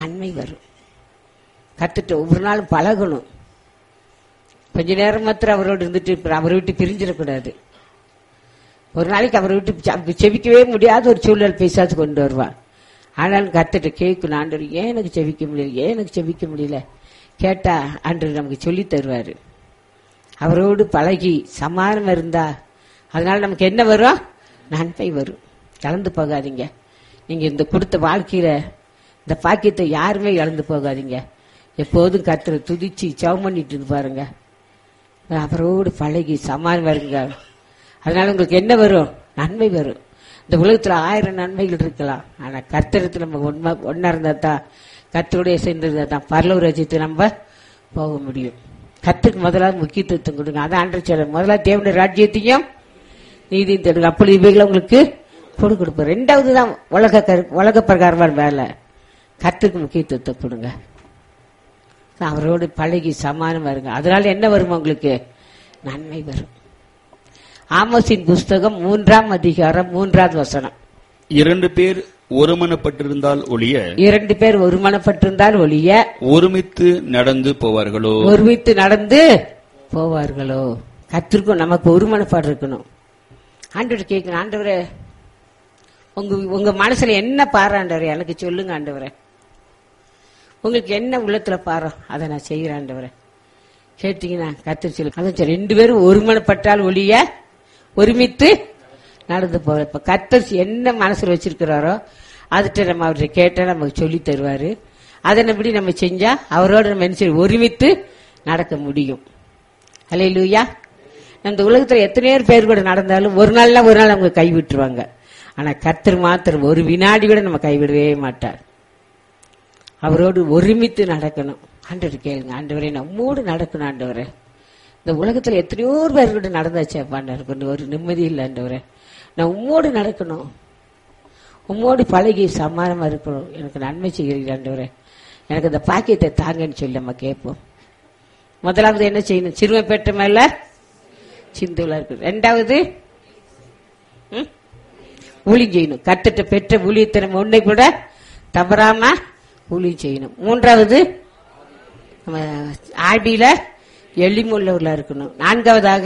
நன்மை வரும் கத்துட்டு ஒவ்வொரு நாளும் பழகணும் கொஞ்ச நேரம் மாத்திரம் அவரோடு இருந்துட்டு அப்புறம் அவரை விட்டு பிரிஞ்சிடக்கூடாது ஒரு நாளைக்கு அவரை விட்டு செ- செபிக்கவே முடியாத ஒரு சூழல் பேசாது கொண்டு வருவான் ஆனாலும் கத்துட்டு கேட்கணும் ஆண்டவர் ஏன் எனக்கு செபிக்க முடியல ஏன் எனக்கு செபிக்க முடியல கேட்டா ஆண்டவர் நமக்கு சொல்லி தருவாரு அவரோடு பழகி சமாதானம் இருந்தா அதனால நமக்கு என்ன வரும் நன்மை வரும் கலந்து போகாதீங்க நீங்க இந்த கொடுத்த வாழ்க்கையில இந்த பாக்கியத்தை யாருமே இழந்து போகாதீங்க எப்போதும் கத்துற துதிச்சு சவம் பண்ணிட்டு இருந்து பாருங்க அவரோடு பழகி சமாதானம் வருங்க அதனால உங்களுக்கு என்ன வரும் நன்மை வரும் இந்த உலகத்துல ஆயிரம் நன்மைகள் இருக்கலாம் ஆனா கர்த்தரத்துல நம்ம ஒன்மா ஒன்னா இருந்தா தான் கர்த்தருடைய சேர்ந்திருந்தா தான் பரலூர் ரசித்து நம்ம போக முடியும் கத்துக்கு முதலாவது முக்கியத்துவம் கொடுங்க அதான் ஆண்டு சொல்ல முதலாவது தேவனுடைய ராஜ்யத்தையும் நீதியும் தேடுங்க அப்பொழுது இவைகளை உங்களுக்கு கொடு கொடுப்போம் ரெண்டாவது தான் உலக கரு- உலக பிரகாரமான வேலை கத்துக்கு முக்கியத்துவத்தை கொடுங்க அவரோடு பழகி சமானம் வருங்க அதனால என்ன வரும் உங்களுக்கு நன்மை வரும் ஆமோசின் புஸ்தகம் மூன்றாம் அதிகாரம் மூன்றாவது வசனம் இரண்டு பேர் ஒருமனப்பட்டிருந்தால் ஒழிய இரண்டு பேர் ஒருமனப்பட்டிருந்தால் ஒழிய ஒருமித்து நடந்து போவார்களோ ஒருமித்து நடந்து போவார்களோ கத்திருக்கும் நமக்கு ஒருமனப்பாடு இருக்கணும் ஆண்டவர் கேட்கணும் ஆண்டவரே உங்க உங்க மனசுல என்ன பாரு ஆண்டவரே எனக்கு சொல்லுங்க ஆண்டவரே உங்களுக்கு என்ன உள்ளத்துல பாரோ அதை நான் செய்கிறேன் ஆண்டவரே கேட்டீங்கன்னா கத்திரி சொல்லு அதான் சரி ரெண்டு பேரும் ஒருமனப்பட்டால் ஒழிய ஒருமித்து நடந்து போக இப்ப கத்தர் என்ன மனசுல வச்சிருக்கிறாரோ அதுட்ட நம்ம அவர்கிட்ட கேட்டா நமக்கு சொல்லி தருவாரு அதனபடி நம்ம செஞ்சா அவரோட நம்ம என்ன செய்வோம்? ஒருமித்து நடக்க முடியும் அல்லையா இந்த உலகத்துல எத்தனையோ பேர் கூட நடந்தாலும் ஒரு நாள்ல ஒரு நாள் அவங்க கைவிட்டுருவாங்க ஆனா கர்த்தர் மாத்திரம் ஒரு வினாடி கூட நம்ம கைவிடவே மாட்டார் அவரோடு ஒருமித்து நடக்கணும் ஆண்டவர் கேளுங்க ஆண்டவரே நம்மோடு நடக்கணும் ஆண்டவரே இந்த உலகத்துல எத்தனையோ பேர் கூட நடந்தாச்சே ஆண்டவர் கொஞ்சம் ஒரு நிம்மதி இல்லை ஆண்டவரே நான் உம்மோடு நடக்கணும் உம்மோடு பழகி சமாதானமா இருக்கணும் எனக்கு நன்மை செய்கிறீர்கள் ஆண்டவரே எனக்கு இந்த பாக்கியத்தை தாங்கன்னு சொல்லி நம்ம கேட்போம் முதலாவது என்ன செய்யணும் சிறுமை பெற்ற மேல சிந்துலா இருக்கு ரெண்டாவது ம்? ஊழியம் செய்யணும் கத்துட்ட பெற்ற ஊழியத்தை நம்ம ஒன்றை கூட தவறாம ஊழியம் செய்யணும் மூன்றாவது நம்ம ஆடியில எளிமுள்ளவர்களா இருக்கணும் நான்காவதாக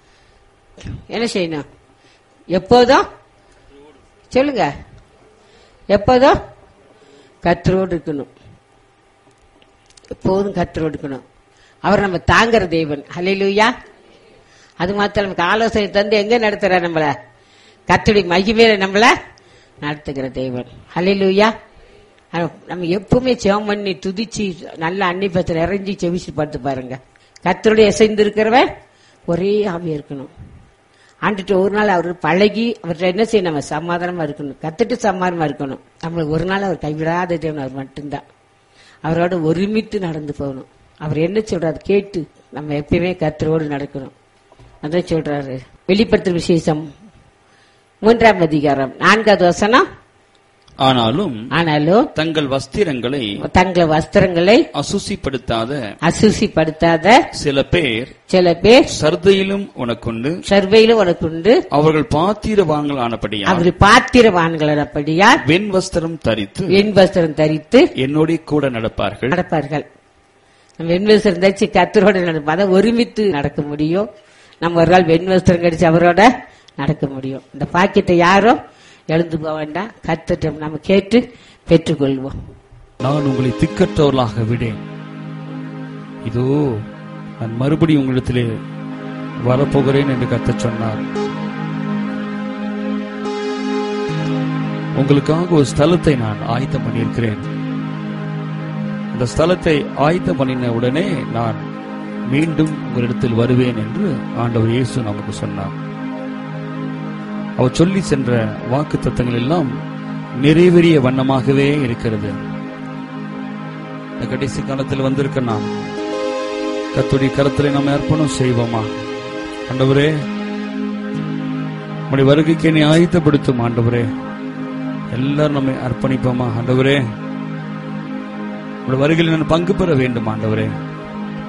என்ன செய்யணும் எப்போதும் சொல்லுங்க எப்போதும் கத்தரோடு இருக்கணும் எப்போதும் கத்தரோடு இருக்கணும் அவர் நம்ம தாங்குற தேவன் ஹalleluya அது மாத்திரம் நமக்கு ஆலோசனை தந்து எங்க நடத்துற நம்மள கத்தடி மகிமையில நம்மள நடத்துகிற தேவன் ஹalleluya நம்ம எப்பவுமே ஜெபம் பண்ணி துதிச்சு நல்ல அன்னிப்பத்தில் இறங்கி செவிச்சு பார்த்து பாருங்க கத்தருடைய இசைந்து இருக்கிறவன் ஒரே ஆவியா இருக்கணும் ஆண்டுட்டு ஒரு நாள் அவர் பழகி அவர்கிட்ட என்ன செய்யணும் நம்ம சமாதானமா இருக்கணும் கத்துட்டு சமாதானமா இருக்கணும் நம்மளுக்கு ஒரு நாள் அவர் கைவிடாத தேவன் அவர் மட்டும்தான் அவரோட ஒருமித்து நடந்து போகணும் அவர் என்ன சொல்றாரு கேட்டு நம்ம எப்பயுமே கத்தரோடு நடக்கணும் அதான் சொல்றாரு வெளிப்படுத்தும் விசேஷம் மூன்றாம் அதிகாரம் நான்காவது வசனம் ஆனாலும் ஆனாலும் தங்கள் வஸ்திரங்களை தங்கள் வஸ்திரங்களை அசுசிப்படுத்தாத அசுசிப்படுத்தாத சில பேர் சில பேர் சர்தையிலும் உனக்குண்டு சர்வையிலும் உனக்கு உண்டு அவர்கள் பாத்திரவான்கள் ஆனபடியா அவர் பாத்திரவான்களபடியா வெண் வஸ்திரம் தரித்து வெண் வஸ்திரம் தரித்து என்னோட கூட நடப்பார்கள் நடப்பார்கள் நம்ம வெண் வஸ்திரம் தரிச்சு கத்தரோட நடப்போம் அதை ஒருமித்து நடக்க முடியும் நம்ம ஒரு நாள் வெண் வஸ்திரம் கடிச்சு அவரோட நடக்க முடியும் இந்த பாக்கியத்தை யாரும் எழுந்து போக வேண்டாம் கத்துட்டு நம்ம கேட்டு பெற்றுக்கொள்வோம் நான் உங்களை திக்கற்றவர்களாக விடேன் இதோ நான் மறுபடியும் உங்களிடத்திலே வரப்போகிறேன் என்று கர்த்தர் சொன்னார் உங்களுக்காக ஒரு ஸ்தலத்தை நான் ஆயத்தம் பண்ணியிருக்கிறேன் அந்த ஸ்தலத்தை ஆயத்தம் பண்ணின உடனே நான் மீண்டும் உங்களிடத்தில் வருவேன் என்று ஆண்டவர் இயேசு நமக்கு சொன்னார் அவர் சொல்லி சென்ற வாக்கு தத்தங்கள் எல்லாம் நிறைவேறிய வண்ணமாகவே இருக்கிறது இந்த கடைசி காலத்தில் வந்திருக்க நாம் கத்துடைய கரத்தில் நம்ம அர்ப்பணம் செய்வோமா ஆண்டவரே உடைய வருகைக்கு என்னை ஆயத்தப்படுத்தும் ஆண்டவரே எல்லாரும் நம்மை அர்ப்பணிப்போமா ஆண்டவரே உடைய வருகையில் நான் பங்கு பெற வேண்டும் ஆண்டவரே